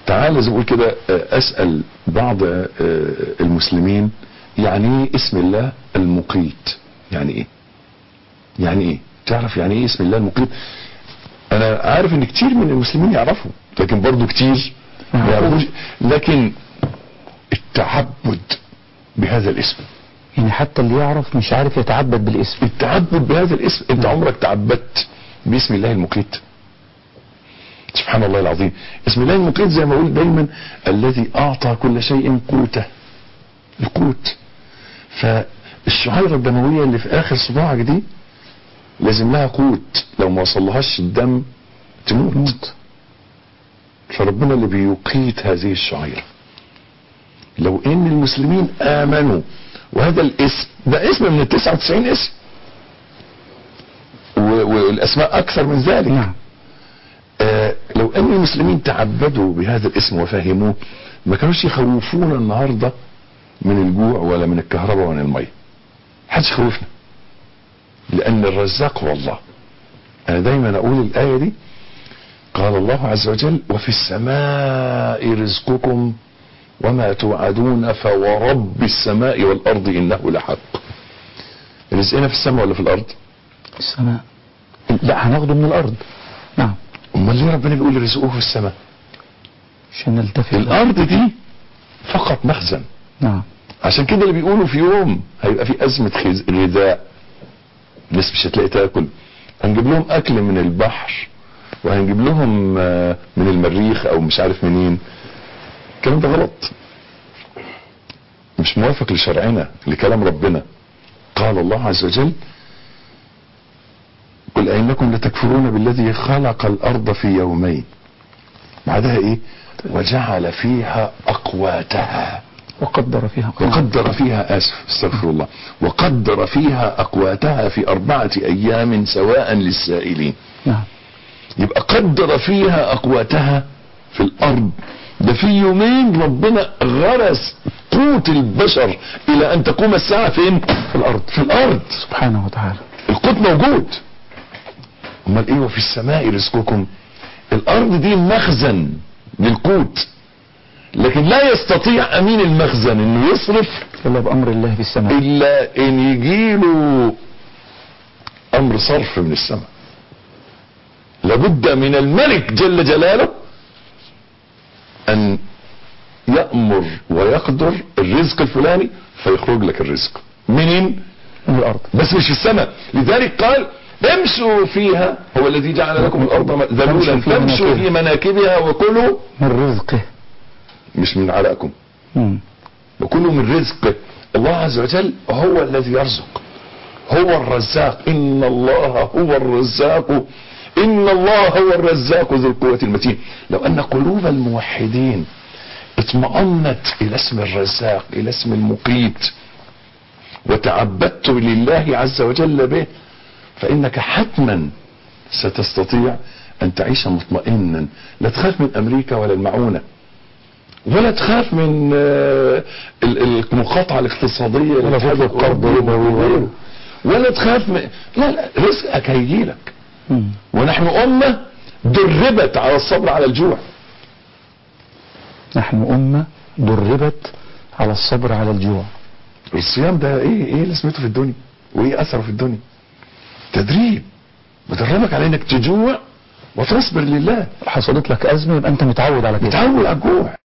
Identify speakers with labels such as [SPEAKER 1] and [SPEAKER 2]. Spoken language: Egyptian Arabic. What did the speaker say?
[SPEAKER 1] تعال زي ما بقول كده آه، اسال بعض آه، المسلمين يعني ايه اسم الله المقيت يعني ايه يعني ايه تعرف يعني ايه اسم الله المقيت انا عارف ان كتير من المسلمين يعرفوا لكن برضو كتير ما يعرفوش لكن التعبد بهذا الاسم
[SPEAKER 2] يعني حتى اللي يعرف مش عارف يتعبد بالاسم
[SPEAKER 1] التعبد بهذا الاسم انت
[SPEAKER 2] نعم.
[SPEAKER 1] عمرك تعبدت باسم الله المقيت سبحان الله العظيم اسم الله المقيت زي ما اقول دايما الذي اعطى كل شيء قوته القوت فالشعيرة الدموية اللي في اخر صباعك دي لازم لها قوت لو ما وصلهاش الدم تموت
[SPEAKER 2] موت
[SPEAKER 1] فربنا اللي بيقيت هذه الشعيرة لو ان المسلمين امنوا وهذا الاسم ده اسم من ال 99 اسم و- والاسماء اكثر من ذلك
[SPEAKER 2] نعم
[SPEAKER 1] آه لو ان المسلمين تعبدوا بهذا الاسم وفهموه ما كانوش يخوفونا النهارده من الجوع ولا من الكهرباء ولا من الميه محدش يخوفنا لان الرزاق هو الله انا دايما اقول الايه دي قال الله عز وجل وفي السماء رزقكم وما توعدون فورب السماء والارض انه لحق رزقنا في السماء ولا في الارض
[SPEAKER 2] السماء لا هناخده من الارض نعم
[SPEAKER 1] امال ليه ربنا بيقول رزقه في السماء
[SPEAKER 2] عشان نلتفت
[SPEAKER 1] الارض دي فقط مخزن
[SPEAKER 2] نعم
[SPEAKER 1] عشان كده اللي بيقولوا في يوم هيبقى في ازمه خز- غذاء الناس مش هتلاقي تاكل هنجيب لهم اكل من البحر وهنجيب لهم آه، من المريخ او مش عارف منين الكلام ده غلط مش موافق لشرعنا لكلام ربنا قال الله عز وجل قل أئنكم لتكفرون بالذي خلق الأرض في يومين بعدها إيه وجعل فيها أقواتها
[SPEAKER 2] وقدر فيها
[SPEAKER 1] وقدر فيها اسف استغفر الله وقدر فيها اقواتها في اربعه ايام سواء للسائلين
[SPEAKER 2] نعم
[SPEAKER 1] يبقى قدر فيها اقواتها في الارض ده في يومين ربنا غرس قوت البشر الى ان تقوم الساعه فين في الارض في الارض
[SPEAKER 2] سبحانه وتعالى
[SPEAKER 1] القوت موجود امال ايه وفي السماء رزقكم الارض دي مخزن للقوت لكن لا يستطيع امين المخزن انه يصرف
[SPEAKER 2] الا بامر الله في السماء
[SPEAKER 1] الا ان يجيله امر صرف من السماء لابد من الملك جل جلاله ان يأمر ويقدر الرزق الفلاني فيخرج لك الرزق منين
[SPEAKER 2] من الارض
[SPEAKER 1] بس مش في السماء لذلك قال امشوا فيها هو الذي جعل لكم الارض ذلولا
[SPEAKER 2] تمشوا في
[SPEAKER 1] فامشوا
[SPEAKER 2] مناكبها.
[SPEAKER 1] في مناكبها وكلوا
[SPEAKER 2] من رزقه
[SPEAKER 1] مش من عرقكم
[SPEAKER 2] مم.
[SPEAKER 1] وكلوا من رزقه الله عز وجل هو الذي يرزق هو الرزاق ان الله هو الرزاق ان الله هو الرزاق ذو القوة المتين لو ان قلوب الموحدين اطمأنت الى اسم الرزاق الى اسم المقيت وتعبدت لله عز وجل به فانك حتما ستستطيع ان تعيش مطمئنا لا تخاف من امريكا ولا المعونه ولا تخاف من آه، ال- المقاطعة الاقتصادية
[SPEAKER 2] ولا
[SPEAKER 1] الاتحاد
[SPEAKER 2] تطلب قرض
[SPEAKER 1] الأوروبي
[SPEAKER 2] ربوي ولا-
[SPEAKER 1] وغيره. ولا تخاف من لا لا رزقك هيجيلك
[SPEAKER 2] مم.
[SPEAKER 1] ونحن أمة دربت على الصبر على الجوع
[SPEAKER 2] نحن امه دربت على الصبر على الجوع
[SPEAKER 1] الصيام ده ايه ايه لازمته في الدنيا وايه اثره في الدنيا تدريب بدربك على انك تجوع وتصبر لله
[SPEAKER 2] حصلت لك ازمه يبقى انت متعود على كده
[SPEAKER 1] متعود على الجوع